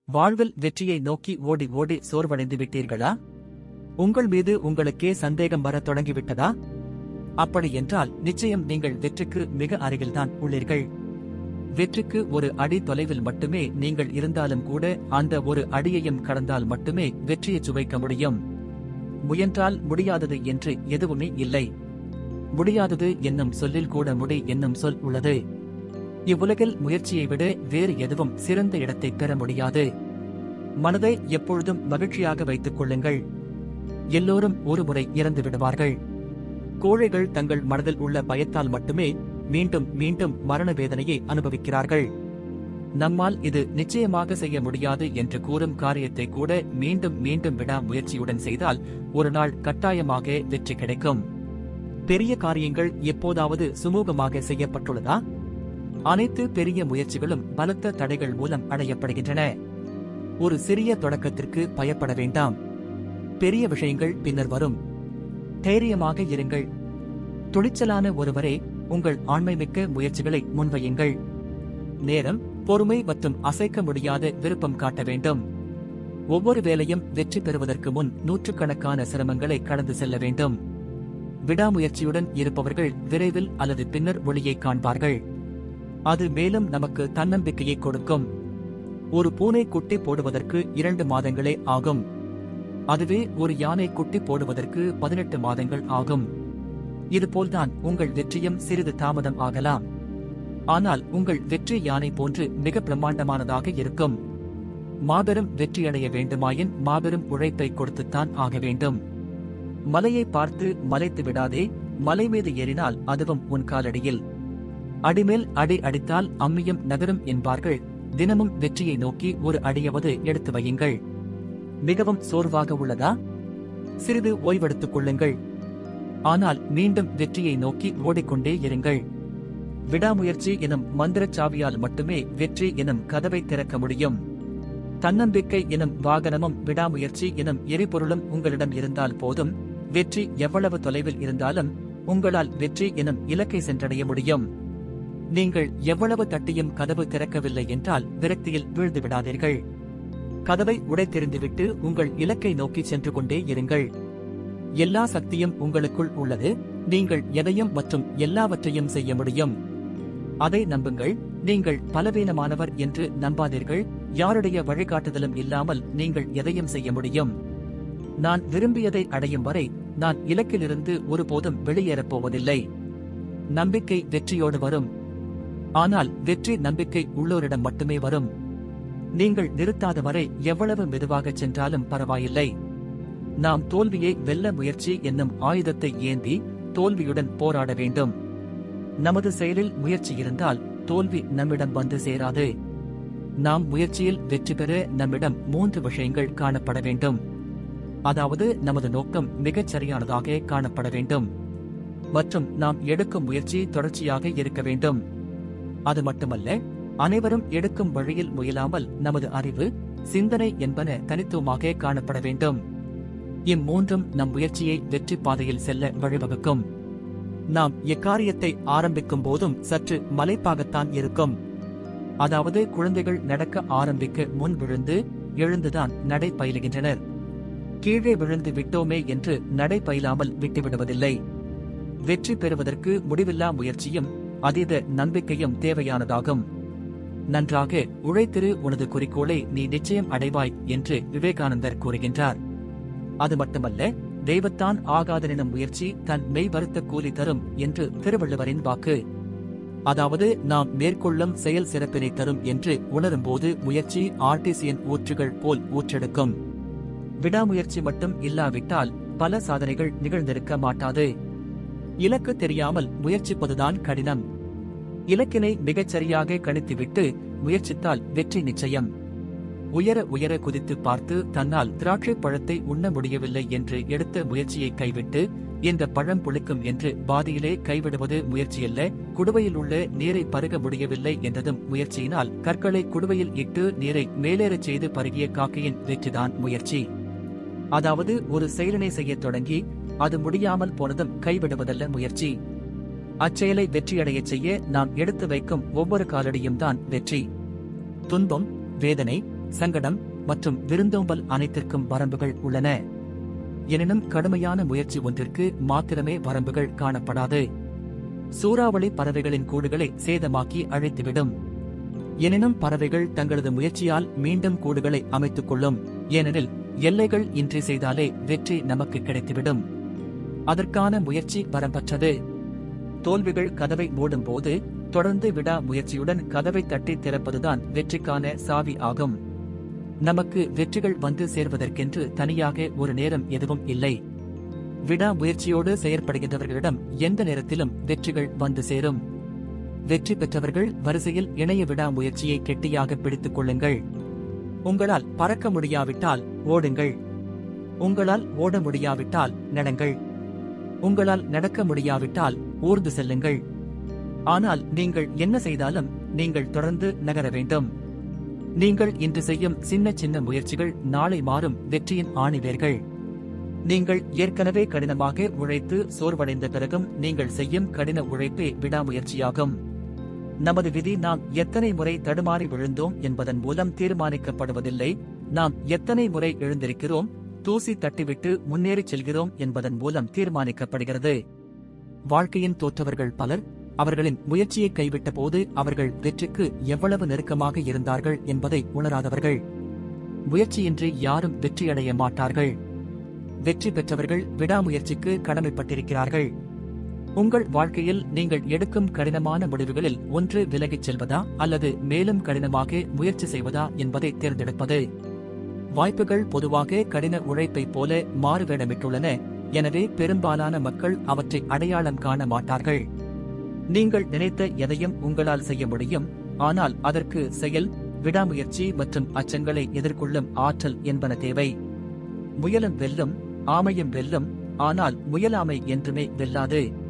வாழ்வில் வெற்றியை நோக்கி ஓடி ஓடி சோர்வடைந்து விட்டீர்களா உங்கள் மீது உங்களுக்கே சந்தேகம் வரத் தொடங்கிவிட்டதா அப்படி என்றால் நிச்சயம் நீங்கள் வெற்றிக்கு மிக அருகில்தான் உள்ளீர்கள் வெற்றிக்கு ஒரு அடி தொலைவில் மட்டுமே நீங்கள் இருந்தாலும் கூட அந்த ஒரு அடியையும் கடந்தால் மட்டுமே வெற்றியை சுவைக்க முடியும் முயன்றால் முடியாதது என்று எதுவுமே இல்லை முடியாதது என்னும் சொல்லில் கூட முடி என்னும் சொல் உள்ளது இவ்வுலகில் முயற்சியை விட வேறு எதுவும் சிறந்த இடத்தை பெற முடியாது மனதை எப்பொழுதும் மகிழ்ச்சியாக வைத்துக் கொள்ளுங்கள் எல்லோரும் ஒருமுறை இறந்து விடுவார்கள் கோழைகள் தங்கள் மனதில் உள்ள பயத்தால் மட்டுமே மீண்டும் மீண்டும் மரண வேதனையை அனுபவிக்கிறார்கள் நம்மால் இது நிச்சயமாக செய்ய முடியாது என்று கூறும் காரியத்தை கூட மீண்டும் மீண்டும் விடா முயற்சியுடன் செய்தால் ஒரு நாள் கட்டாயமாக வெற்றி கிடைக்கும் பெரிய காரியங்கள் எப்போதாவது சுமூகமாக செய்யப்பட்டுள்ளதா அனைத்து பெரிய முயற்சிகளும் பலத்த தடைகள் மூலம் அடையப்படுகின்றன ஒரு சிறிய தொடக்கத்திற்கு பயப்பட வேண்டாம் பெரிய விஷயங்கள் பின்னர் வரும் தைரியமாக இருங்கள் துணிச்சலான ஒருவரே உங்கள் ஆண்மைமிக்க முயற்சிகளை முன்வையுங்கள் நேரம் பொறுமை மற்றும் அசைக்க முடியாத விருப்பம் காட்ட வேண்டும் ஒவ்வொரு வேலையும் வெற்றி பெறுவதற்கு முன் நூற்றுக்கணக்கான சிரமங்களை கடந்து செல்ல வேண்டும் விடாமுயற்சியுடன் இருப்பவர்கள் விரைவில் அல்லது பின்னர் ஒளியை காண்பார்கள் அது மேலும் நமக்கு தன்னம்பிக்கையை கொடுக்கும் ஒரு பூனை குட்டி போடுவதற்கு இரண்டு மாதங்களே ஆகும் அதுவே ஒரு யானை குட்டி போடுவதற்கு பதினெட்டு மாதங்கள் ஆகும் இதுபோல்தான் உங்கள் வெற்றியும் சிறிது தாமதம் ஆகலாம் ஆனால் உங்கள் வெற்றி யானை போன்று மிக பிரம்மாண்டமானதாக இருக்கும் மாபெரும் வெற்றியடைய வேண்டுமாயின் மாபெரும் உழைப்பை கொடுத்துத்தான் ஆக வேண்டும் மலையை பார்த்து மலைத்து விடாதே மலை மீது ஏறினால் அதுவும் உன் காலடியில் அடிமேல் அடி அடித்தால் அம்மியும் நகரும் என்பார்கள் தினமும் வெற்றியை நோக்கி ஒரு அடியாவது எடுத்து வையுங்கள் மிகவும் சோர்வாக உள்ளதா சிறிது ஓய்வெடுத்துக் கொள்ளுங்கள் ஆனால் மீண்டும் வெற்றியை நோக்கி ஓடிக்கொண்டே இருங்கள் விடாமுயற்சி எனும் மந்திரச் சாவியால் மட்டுமே வெற்றி எனும் கதவை திறக்க முடியும் தன்னம்பிக்கை எனும் வாகனமும் விடாமுயற்சி எனும் எரிபொருளும் உங்களிடம் இருந்தால் போதும் வெற்றி எவ்வளவு தொலைவில் இருந்தாலும் உங்களால் வெற்றி எனும் இலக்கை சென்றடைய முடியும் நீங்கள் எவ்வளவு தட்டியும் கதவு திறக்கவில்லை என்றால் விரக்தியில் வீழ்ந்து விடாதீர்கள் கதவை உடைத்தெறிந்துவிட்டு உங்கள் இலக்கை நோக்கி சென்று கொண்டே இருங்கள் எல்லா சக்தியும் உங்களுக்குள் உள்ளது நீங்கள் எதையும் மற்றும் எல்லாவற்றையும் செய்ய முடியும் அதை நம்புங்கள் நீங்கள் பலவீனமானவர் என்று நம்பாதீர்கள் யாருடைய வழிகாட்டுதலும் இல்லாமல் நீங்கள் எதையும் செய்ய முடியும் நான் விரும்பியதை அடையும் வரை நான் இலக்கிலிருந்து ஒருபோதும் வெளியேறப் போவதில்லை நம்பிக்கை வெற்றியோடு வரும் ஆனால் வெற்றி நம்பிக்கை உள்ளோரிடம் மட்டுமே வரும் நீங்கள் நிறுத்தாத வரை எவ்வளவு மெதுவாக சென்றாலும் பரவாயில்லை நாம் தோல்வியை வெல்ல முயற்சி என்னும் ஆயுதத்தை ஏந்தி தோல்வியுடன் போராட வேண்டும் நமது செயலில் முயற்சி இருந்தால் தோல்வி நம்மிடம் வந்து சேராது நாம் முயற்சியில் வெற்றி பெற நம்மிடம் மூன்று விஷயங்கள் காணப்பட வேண்டும் அதாவது நமது நோக்கம் மிகச் சரியானதாக காணப்பட வேண்டும் மற்றும் நாம் எடுக்கும் முயற்சி தொடர்ச்சியாக இருக்க வேண்டும் அது மட்டுமல்ல அனைவரும் எடுக்கும் வழியில் முயலாமல் நமது அறிவு சிந்தனை என்பன தனித்துவமாக காணப்பட வேண்டும் இம்மூன்றும் நம் முயற்சியை வெற்றி பாதையில் செல்ல வழிவகுக்கும் நாம் எக்காரியத்தை ஆரம்பிக்கும் போதும் சற்று மலைப்பாகத்தான் இருக்கும் அதாவது குழந்தைகள் நடக்க ஆரம்பிக்க முன் விழுந்து எழுந்துதான் நடை பயிலுகின்றனர் கீழே விழுந்து விட்டோமே என்று நடை பயிலாமல் விட்டுவிடுவதில்லை வெற்றி பெறுவதற்கு முடிவில்லா முயற்சியும் அதீத நம்பிக்கையும் தேவையானதாகும் நன்றாக உழைத்திரு உனது குறிக்கோளை நீ நிச்சயம் அடைவாய் என்று விவேகானந்தர் கூறுகின்றார் அது மட்டுமல்ல தெய்வத்தான் ஆகாதனினும் முயற்சி தன் மெய் வருத்த கூலி தரும் என்று திருவள்ளுவரின் வாக்கு அதாவது நாம் மேற்கொள்ளும் செயல் சிறப்பினை தரும் என்று உணரும்போது முயற்சி ஆர்டிசியன் ஊற்றுகள் போல் ஊற்றெடுக்கும் விடாமுயற்சி மட்டும் இல்லாவிட்டால் பல சாதனைகள் நிகழ்ந்திருக்க மாட்டாது இலக்கு தெரியாமல் முயற்சிப்பதுதான் கடினம் இலக்கினை மிகச் சரியாக கணித்துவிட்டு முயற்சித்தால் வெற்றி நிச்சயம் உயர உயர குதித்து பார்த்து தன்னால் திராட்சை பழத்தை உண்ண முடியவில்லை என்று எடுத்த முயற்சியை கைவிட்டு இந்த பழம் புளிக்கும் என்று பாதியிலே கைவிடுவது முயற்சியல்ல குடுவையில் உள்ள நீரை பருக முடியவில்லை என்றதும் முயற்சியினால் கற்களை குடுவையில் இட்டு நீரை மேலேறச் செய்து பருகிய காக்கையின் வெற்றிதான் முயற்சி அதாவது ஒரு செயலினை செய்யத் தொடங்கி அது முடியாமல் போனதும் கைவிடுவதல்ல முயற்சி அச்செயலை வெற்றியடையச் செய்ய நாம் எடுத்து வைக்கும் ஒவ்வொரு காலடியும் தான் வெற்றி துன்பம் வேதனை சங்கடம் மற்றும் விருந்தோம்பல் அனைத்திற்கும் வரம்புகள் உள்ளன எனினும் கடுமையான முயற்சி ஒன்றிற்கு மாத்திரமே வரம்புகள் காணப்படாது சூறாவளி பறவைகளின் கூடுகளை சேதமாக்கி அழைத்துவிடும் எனினும் பறவைகள் தங்களது முயற்சியால் மீண்டும் கூடுகளை அமைத்துக் கொள்ளும் ஏனெனில் எல்லைகள் இன்றி செய்தாலே வெற்றி நமக்கு கிடைத்துவிடும் அதற்கான முயற்சி வரம்பற்றது தோல்விகள் கதவை மூடும் போது தொடர்ந்து விடா முயற்சியுடன் கதவை தட்டி திறப்பதுதான் வெற்றிக்கான சாவி ஆகும் நமக்கு வெற்றிகள் வந்து சேர்வதற்கென்று தனியாக ஒரு நேரம் எதுவும் இல்லை விடா முயற்சியோடு செயற்படுகின்றவர்களிடம் எந்த நேரத்திலும் வெற்றிகள் வந்து சேரும் வெற்றி பெற்றவர்கள் வரிசையில் இணைய விடா முயற்சியை கெட்டியாக பிடித்துக் கொள்ளுங்கள் உங்களால் பறக்க முடியாவிட்டால் ஓடுங்கள் உங்களால் ஓட முடியாவிட்டால் நடங்கள் உங்களால் நடக்க முடியாவிட்டால் ஊர்ந்து செல்லுங்கள் ஆனால் நீங்கள் என்ன செய்தாலும் நீங்கள் தொடர்ந்து நகர வேண்டும் நீங்கள் இன்று செய்யும் சின்ன சின்ன முயற்சிகள் நாளை மாறும் வெற்றியின் ஆணிவேர்கள் நீங்கள் ஏற்கனவே கடினமாக உழைத்து சோர்வடைந்த பிறகும் நீங்கள் செய்யும் கடின உழைப்பே விடாமுயற்சியாகும் நமது விதி நாம் எத்தனை முறை தடுமாறி விழுந்தோம் என்பதன் மூலம் தீர்மானிக்கப்படுவதில்லை நாம் எத்தனை முறை எழுந்திருக்கிறோம் தூசி தட்டிவிட்டு முன்னேறிச் செல்கிறோம் என்பதன் மூலம் தீர்மானிக்கப்படுகிறது வாழ்க்கையின் தோற்றவர்கள் பலர் அவர்களின் முயற்சியை கைவிட்ட போது அவர்கள் வெற்றிக்கு எவ்வளவு நெருக்கமாக இருந்தார்கள் என்பதை உணராதவர்கள் முயற்சியின்றி யாரும் வெற்றியடைய மாட்டார்கள் வெற்றி பெற்றவர்கள் விடாமுயற்சிக்கு கடமைப்பட்டிருக்கிறார்கள் உங்கள் வாழ்க்கையில் நீங்கள் எடுக்கும் கடினமான முடிவுகளில் ஒன்று விலகிச் செல்வதா அல்லது மேலும் கடினமாக முயற்சி செய்வதா என்பதை தேர்ந்தெடுப்பது வாய்ப்புகள் பொதுவாக கடின உழைப்பைப் போல மாறுவேடமிட்டுள்ளன எனவே பெரும்பாலான மக்கள் அவற்றை அடையாளம் காண மாட்டார்கள் நீங்கள் நினைத்த எதையும் உங்களால் செய்ய முடியும் ஆனால் அதற்கு செயல் விடாமுயற்சி மற்றும் அச்சங்களை எதிர்கொள்ளும் ஆற்றல் என்பன தேவை முயலும் வெல்லும் ஆமையும் வெல்லும் ஆனால் முயலாமை என்றுமே வெல்லாது